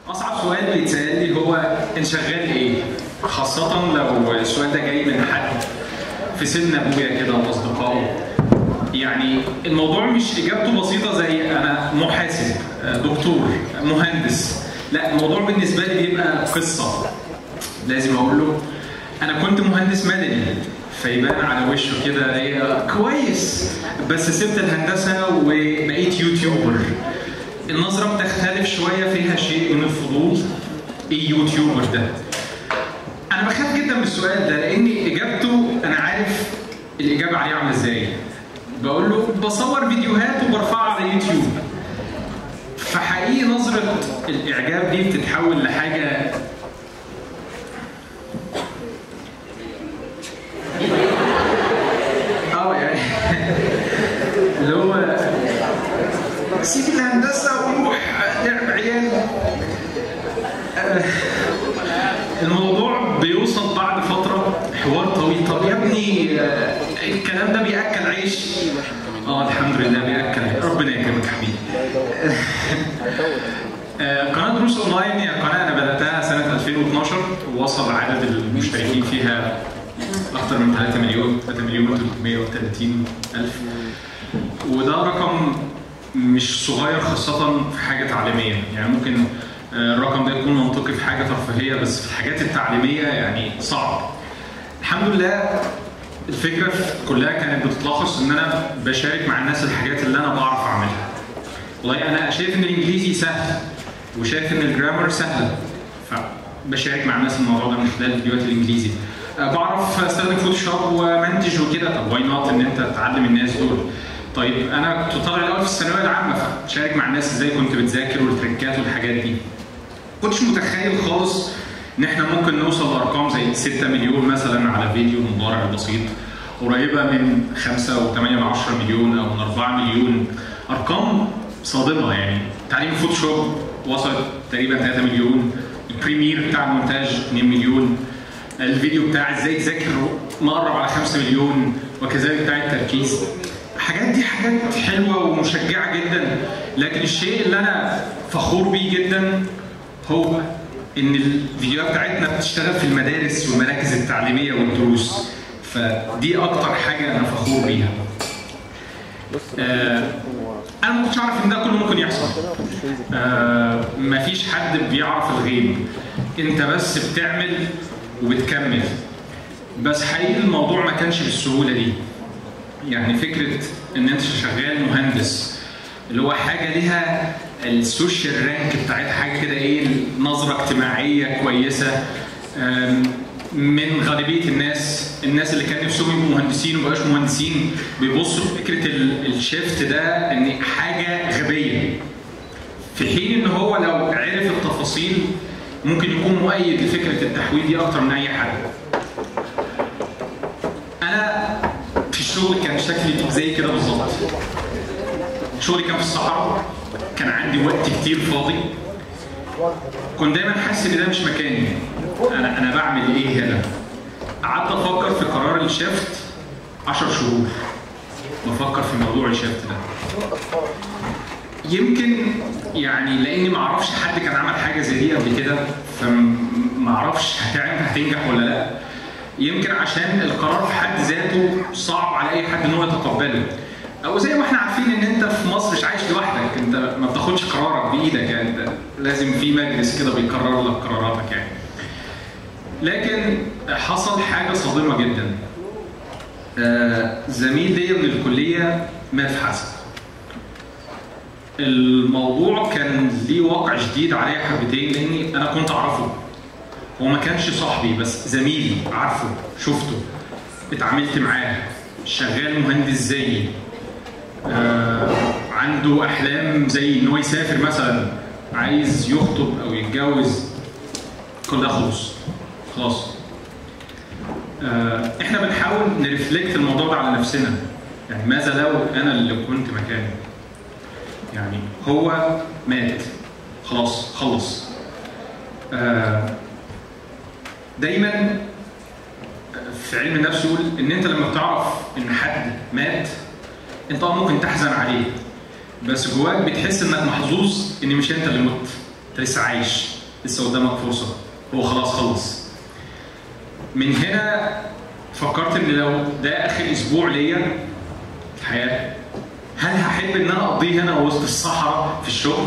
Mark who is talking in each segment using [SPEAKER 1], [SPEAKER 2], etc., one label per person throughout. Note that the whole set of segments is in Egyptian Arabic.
[SPEAKER 1] اصعب سؤال بيتسال لي هو انت شغال ايه؟ خاصة لو السؤال ده جاي من حد في سن ابويا كده واصدقائه. يعني الموضوع مش اجابته بسيطة زي انا محاسب، دكتور، مهندس. لا الموضوع بالنسبة لي بيبقى قصة. لازم اقول له انا كنت مهندس مدني فيبان على وشه كده ايه كويس بس سبت الهندسة وبقيت يوتيوبر. النظرة بتختلف شوية فيها شيء من الفضول ايه يوتيوبر ده؟ انا بخاف جدا من السؤال ده لان اجابته انا عارف الاجابة عليه عاملة ازاي بقول له بصور فيديوهات وبرفعها على يوتيوب فحقيقي نظرة الاعجاب دي بتتحول لحاجة اه يعني اللي هو سيب الهندسه وروح لعب عيال آه، الموضوع بيوصل بعد فتره حوار طويل طب يا ابني آه، الكلام ده بياكل عيش اه الحمد لله بياكل عيش ربنا يكرمك يا حبيبي آه، قناه دروس اونلاين هي قناه انا بداتها سنه 2012 ووصل عدد المشتركين فيها اكثر من 3 مليون 3 مليون و330 الف وده رقم مش صغير خاصة في حاجة تعليمية يعني ممكن آه، الرقم ده يكون منطقي في حاجة ترفيهية بس في الحاجات التعليمية يعني صعب الحمد لله الفكرة كلها كانت بتتلخص ان انا بشارك مع الناس الحاجات اللي انا بعرف اعملها والله انا شايف ان الانجليزي سهل وشايف ان الجرامر سهل فبشارك مع الناس الموضوع ده من خلال فيديوهات الانجليزي آه، بعرف استخدم فوتوشوب ومنتج وكده طب واي نوت ان انت تعلم الناس دول طيب انا كنت طالع الاول في الثانويه العامه فشارك مع الناس ازاي كنت بتذاكر والتريكات والحاجات دي كنتش متخيل خالص ان احنا ممكن نوصل لارقام زي 6 مليون مثلا على فيديو مضارع بسيط قريبه من 5 و8 من 10 مليون او من 4 مليون ارقام صادمه يعني تعليم فوتوشوب وصل تقريبا 3 مليون البريمير بتاع المونتاج 2 مليون الفيديو بتاع ازاي تذاكر مقرب على 5 مليون وكذلك بتاع التركيز الحاجات دي حاجات حلوه ومشجعه جدا لكن الشيء اللي انا فخور بيه جدا هو ان الفيديوهات بتاعتنا بتشتغل في المدارس والمراكز التعليميه والدروس فدي اكتر حاجه انا فخور بيها آه انا ما كنتش اعرف ان ده كله ممكن يحصل آه مفيش حد بيعرف الغيب انت بس بتعمل وبتكمل بس حقيقي الموضوع ما كانش بالسهوله دي يعني فكره ان انت شغال مهندس اللي هو حاجه ليها السوشيال رانك بتاعتها حاجه كده ايه نظره اجتماعيه كويسه أم، من غالبيه الناس الناس اللي كان نفسهم يبقوا مهندسين ومبقاش مهندسين بيبصوا لفكره ال- الشيفت ده ان حاجه غبيه في حين ان هو لو عرف التفاصيل ممكن يكون مؤيد لفكره التحويل دي اكتر من اي حد انا في الشغل كان شكلي زي كده بالظبط شغلي كان في الصحراء كان عندي وقت كتير فاضي كنت دايما حاسس ان ده مش مكاني انا انا بعمل ايه هنا قعدت افكر في قرار الشفت 10 شهور بفكر في موضوع الشفت ده يمكن يعني لاني ما اعرفش حد كان عمل حاجه زي دي قبل كده فما اعرفش هتعمل هتنجح ولا لا يمكن عشان القرار في حد ذاته صعب على اي حد ان هو يتقبله او زي ما احنا عارفين ان انت في مصر مش عايش لوحدك انت ما بتاخدش قرارك بايدك يعني انت لازم في مجلس كده بيقرر لك قراراتك يعني لكن حصل حاجه صادمه جدا آه، زميل ليا من الكليه مات في حادثه الموضوع كان ليه واقع شديد عليا حبتين لاني انا كنت اعرفه هو ما كانش صاحبي بس زميلي عارفه شفته اتعاملت معاه شغال مهندس زيي آه عنده احلام زي ان هو يسافر مثلا عايز يخطب او يتجوز كل ده خلص خلاص آه احنا بنحاول نرفلكت الموضوع ده على نفسنا يعني ماذا لو انا اللي كنت مكانه يعني هو مات خلاص خلص آه دايما في علم النفس يقول ان انت لما بتعرف ان حد مات انت اه ممكن تحزن عليه بس جواك بتحس انك محظوظ ان مش انت اللي مت انت لسه عايش لسه قدامك فرصه هو خلاص خلص من هنا فكرت ان لو ده اخر اسبوع ليا في الحياه هل هحب ان انا اقضيه هنا وسط الصحراء في الشغل؟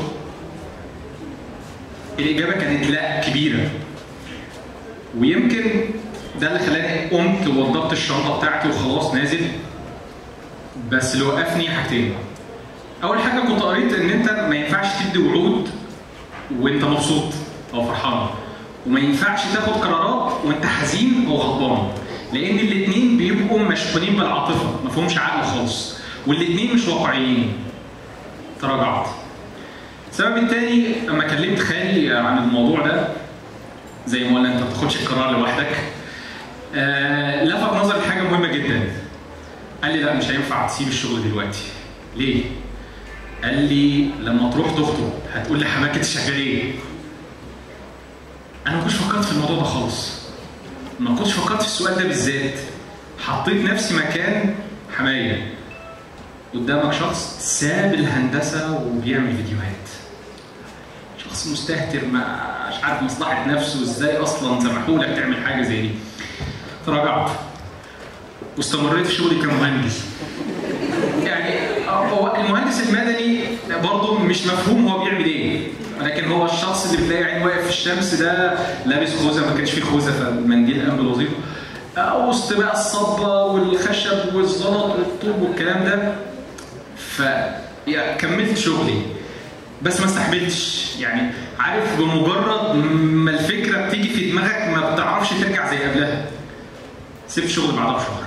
[SPEAKER 1] الاجابه كانت لا كبيره ويمكن ده اللي خلاني قمت ووضبت الشنطه بتاعتي وخلاص نازل بس اللي وقفني حاجتين اول حاجه كنت قريت ان انت ما ينفعش تدي وعود وانت مبسوط او فرحان وما ينفعش تاخد قرارات وانت حزين او غضبان لان الاثنين بيبقوا مشحونين بالعاطفه ما فيهمش عقل خالص والاثنين مش واقعيين تراجعت السبب الثاني لما كلمت خالي عن الموضوع ده زي ما قلنا انت ما بتاخدش القرار لوحدك آه لفت نظري حاجه مهمه جدا قال لي لا مش هينفع تسيب الشغل دلوقتي ليه؟ قال لي لما تروح تخطب هتقول لحماك انت شغال ايه؟ انا ما كنتش فكرت في الموضوع ده خالص ما كنتش فكرت في السؤال ده بالذات حطيت نفسي مكان حمايه قدامك شخص ساب الهندسه وبيعمل فيديوهات شخص مستهتر ما مش عارف مصلحه نفسه ازاي اصلا سمحوا لك تعمل حاجه زي دي تراجعت واستمريت في شغلي كمهندس يعني هو المهندس المدني برضه مش مفهوم هو بيعمل ايه لكن هو الشخص اللي بتلاقي عين واقف في الشمس ده لابس خوذه ما كانش فيه خوذه فالمنديل قام بالوظيفه وسط بقى الصبه والخشب والزلط والطوب والكلام ده ف يعني كملت شغلي بس ما استحملتش يعني عارف بمجرد ما الفكره بتيجي في دماغك ما بتعرفش ترجع زي قبلها سبت شغل بعدها بشهر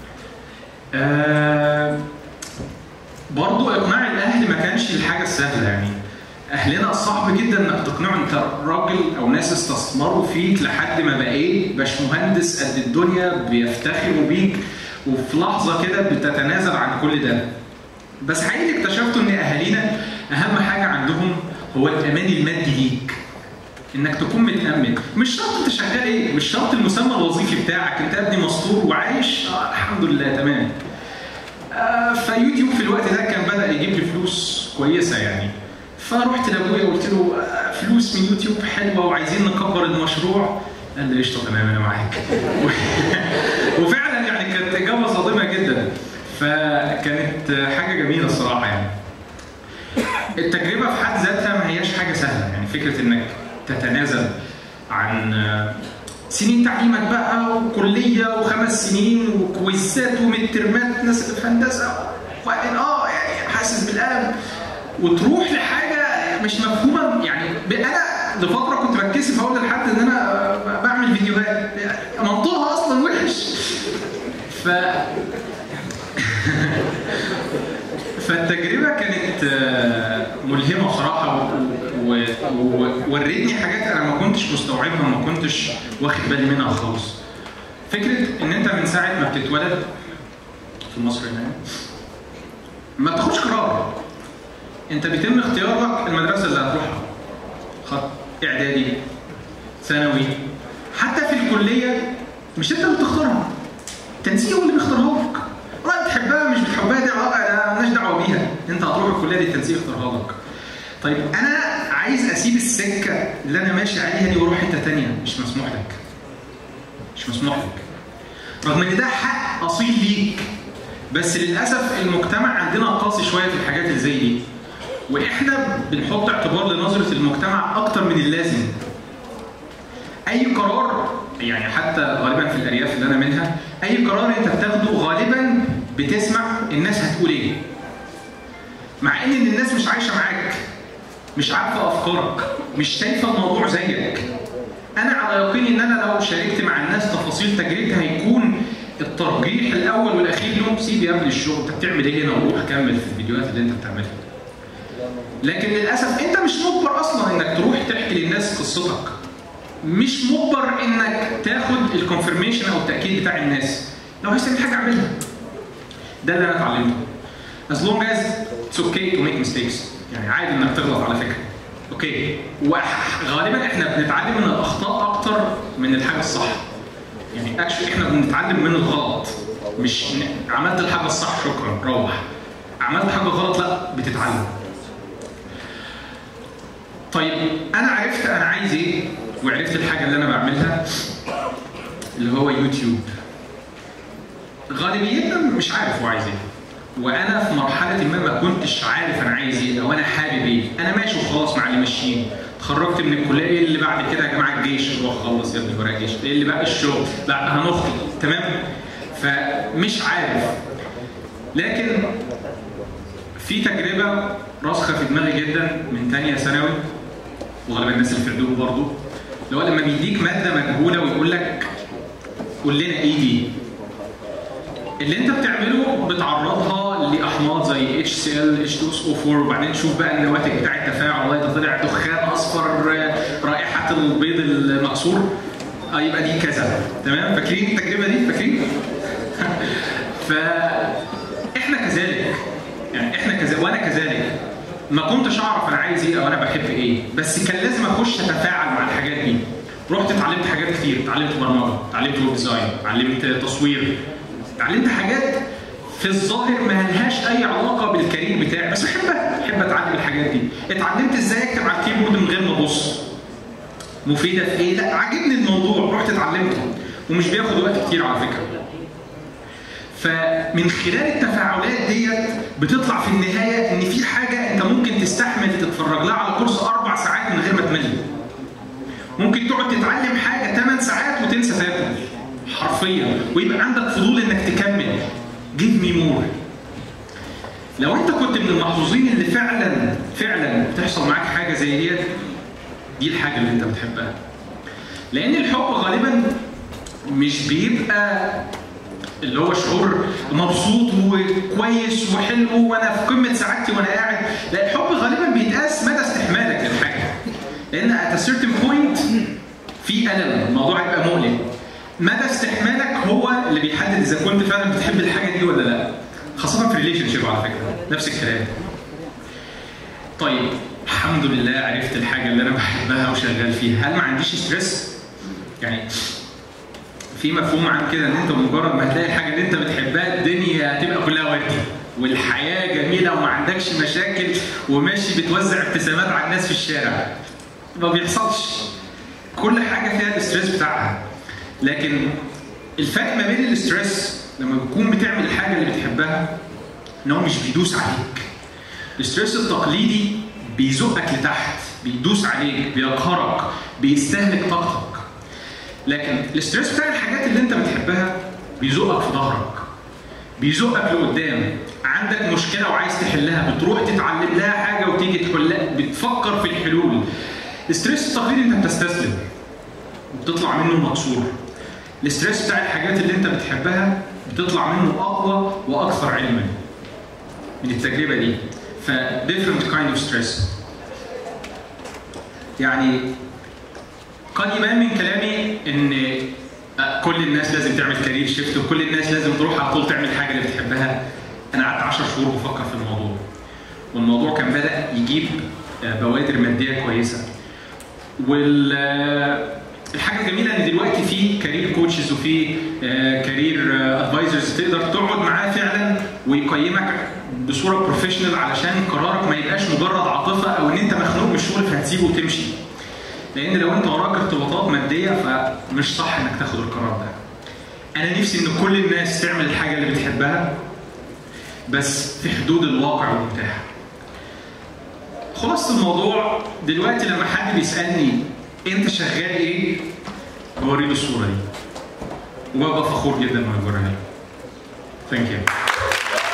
[SPEAKER 1] آه برضو اقناع الاهل ما كانش الحاجه السهله يعني اهلنا صعب جدا انك تقنعه انت راجل او ناس استثمروا فيك لحد ما بقيت باشمهندس قد الدنيا بيفتخروا بيك وفي لحظه كده بتتنازل عن كل ده بس حقيقي اكتشفت ان اهالينا اهم حاجه عندهم هو الامان المادي ليك انك تكون متامن مش شرط انت شغال ايه مش شرط المسمى الوظيفي بتاعك انت ابني مستور وعايش آه الحمد لله تمام آه فيوتيوب في الوقت ده كان بدا يجيب لي فلوس كويسه يعني فرحت لابويا وقلت له آه فلوس من يوتيوب حلوه وعايزين نكبر المشروع قال لي قشطه تمام انا معاك وفعلا يعني كانت اجابه صادمه جدا فكانت حاجه جميله الصراحه يعني التجربه في حد ذاتها ما هياش حاجه سهله يعني فكره انك تتنازل عن سنين تعليمك بقى وكليه وخمس سنين وكويزات ومترمات ناس في هندسه وبعدين اه يعني حاسس بالالم وتروح لحاجه مش مفهومه يعني انا لفتره كنت بتكسف اقول لحد ان انا بعمل فيديوهات منطقها اصلا وحش ف فالتجربه كانت ملهمه بصراحه ووريتني حاجات انا ما كنتش مستوعبها ما كنتش واخد بالي منها خالص. فكره ان انت من ساعه ما بتتولد في مصر هنا ما بتاخدش قرار. انت بيتم اختيارك المدرسه اللي هتروحها. خط اعدادي ثانوي حتى في الكليه مش انت اللي بتختارها. التنسيق هو اللي بيختارها لك. والله بتحبها مش بتحبها دي انا مالناش دعوه بيها انت هتروح الكليه دي التنسيق اختارها لك طيب انا عايز اسيب السكه اللي انا ماشي عليها دي واروح حته ثانيه مش مسموح لك مش مسموح لك رغم ان ده حق اصيل ليك بس للاسف المجتمع عندنا قاسي شويه في الحاجات اللي زي دي واحنا بنحط اعتبار لنظره المجتمع اكتر من اللازم اي قرار يعني حتى غالبا في الارياف اللي انا منها اي قرار انت بتاخده غالبا بتسمع الناس هتقول ايه مع ان الناس مش عايشه معاك مش عارفه افكارك مش شايفه الموضوع زيك انا على يقين ان انا لو شاركت مع الناس تفاصيل تجربتي هيكون الترجيح الاول والاخير لهم سيب يا ابني الشغل انت بتعمل ايه هنا وروح كمل في الفيديوهات اللي انت بتعملها لكن للاسف انت مش مجبر اصلا انك تروح تحكي للناس قصتك مش مجبر انك تاخد الكونفirmation او التاكيد بتاع الناس لو عايز تعمل حاجه اعملها ده اللي انا اتعلمته as long as it's okay to make mistakes يعني عادي انك تغلط على فكره اوكي وغالبا احنا بنتعلم من الاخطاء اكتر من الحاجه الصح يعني اكشلي احنا بنتعلم من الغلط مش عملت الحاجه الصح شكرا روح عملت حاجه غلط لا بتتعلم طيب انا عرفت انا عايز عايز ايه وعرفت الحاجه اللي انا بعملها اللي هو يوتيوب غالبيتنا مش عارف هو عايز ايه وانا في مرحله ما ما كنتش عارف انا عايز ايه او انا حابب ايه انا ماشي وخلاص مع اللي ماشيين اتخرجت من الكليه ايه اللي بعد كده يا جماعه الجيش روح خلص يا ابني ورق الجيش ايه اللي بقى الشغل لا هنخطب تمام فمش عارف لكن في تجربه راسخه في دماغي جدا من ثانيه ثانوي وغالبا الناس اللي في علوم برضه اللي هو لما بيديك ماده مجهوله ويقول لك قول لنا ايه دي اللي انت بتعمله بتعرضها لاحماض زي HCl H2SO4 وبعدين تشوف بقى النواتج بتاع التفاعل والله ده طلع دخان اصفر رائحه البيض المقصور اه يبقى دي كذا تمام فاكرين التجربه دي فاكرين فاحنا كذلك يعني احنا كذلك وانا كذلك ما كنتش اعرف انا عايز ايه او انا بحب ايه بس كان لازم اخش اتفاعل مع الحاجات دي رحت اتعلمت حاجات كتير اتعلمت برمجه اتعلمت ويب ديزاين اتعلمت تصوير اتعلمت حاجات في الظاهر ما لهاش اي علاقه بالكارير بتاعي بس بحبها بحب اتعلم الحاجات دي اتعلمت ازاي اكتب على الكيبورد من غير ما ابص مفيده في ايه لا عجبني الموضوع رحت اتعلمته ومش بياخد وقت كتير على فكره فمن خلال التفاعلات ديت بتطلع في النهايه ان في حاجه انت ممكن تستحمل تتفرج لها على كورس اربع ساعات من غير ما تمل. ممكن تقعد تتعلم حاجه 8 ساعات وتنسى تاكل حرفيا ويبقى عندك فضول انك تكمل جيف مي مور لو انت كنت من المحظوظين اللي فعلا فعلا بتحصل معاك حاجه زي ديت دي الحاجه اللي انت بتحبها لان الحب غالبا مش بيبقى اللي هو شعور مبسوط وكويس وحلو وانا في قمه سعادتي وانا قاعد لا الحب غالبا بيتقاس مدى استحمالك للحاجه لان at a certain point في الم الموضوع هيبقى مؤلم مدى استحمالك هو اللي بيحدد اذا كنت فعلا بتحب الحاجه دي ولا لا خاصه في ريليشن شيب على فكره نفس الكلام طيب الحمد لله عرفت الحاجه اللي انا بحبها وشغال فيها هل ما عنديش ستريس يعني في مفهوم عن كده ان انت مجرد ما هتلاقي الحاجه اللي انت بتحبها الدنيا هتبقى كلها وردي والحياه جميله وما عندكش مشاكل وماشي بتوزع ابتسامات على الناس في الشارع ما بيحصلش كل حاجه فيها الاستريس بتاعها لكن الفرق ما بين الاستريس لما بتكون بتعمل الحاجه اللي بتحبها ان هو مش بيدوس عليك الاستريس التقليدي بيزقك لتحت بيدوس عليك بيقهرك بيستهلك طاقتك لكن الاستريس بتاع الحاجات اللي انت بتحبها بيزقك في ظهرك بيزقك لقدام عندك مشكله وعايز تحلها بتروح تتعلم لها حاجه وتيجي تحلها بتفكر في الحلول الاستريس التقليدي انت بتستسلم بتطلع منه مكسور الاستريس بتاع الحاجات اللي انت بتحبها بتطلع منه اقوى واكثر علما من التجربه دي ف different kind of stress يعني قد يبان من كلامي ان كل الناس لازم تعمل كارير شيفت وكل الناس لازم تروح على طول تعمل حاجه اللي بتحبها انا قعدت 10 شهور بفكر في الموضوع والموضوع كان بدا يجيب بوادر ماديه كويسه وال الحاجه الجميله ان دلوقتي في كارير كوتشز وفي كارير ادفايزرز تقدر تقعد معاه فعلا ويقيمك بصوره بروفيشنال علشان قرارك ما يبقاش مجرد عاطفه او ان انت مخنوق من الشغل فهتسيبه وتمشي. لان لو انت وراك ارتباطات ماديه فمش صح انك تاخد القرار ده. انا نفسي ان كل الناس تعمل الحاجه اللي بتحبها بس في حدود الواقع والمتاح. خلاصه الموضوع دلوقتي لما حد بيسالني انت شغال ايه؟ بوري له الصوره دي. وببقى فخور جدا وانا بوريها له. ثانك يو.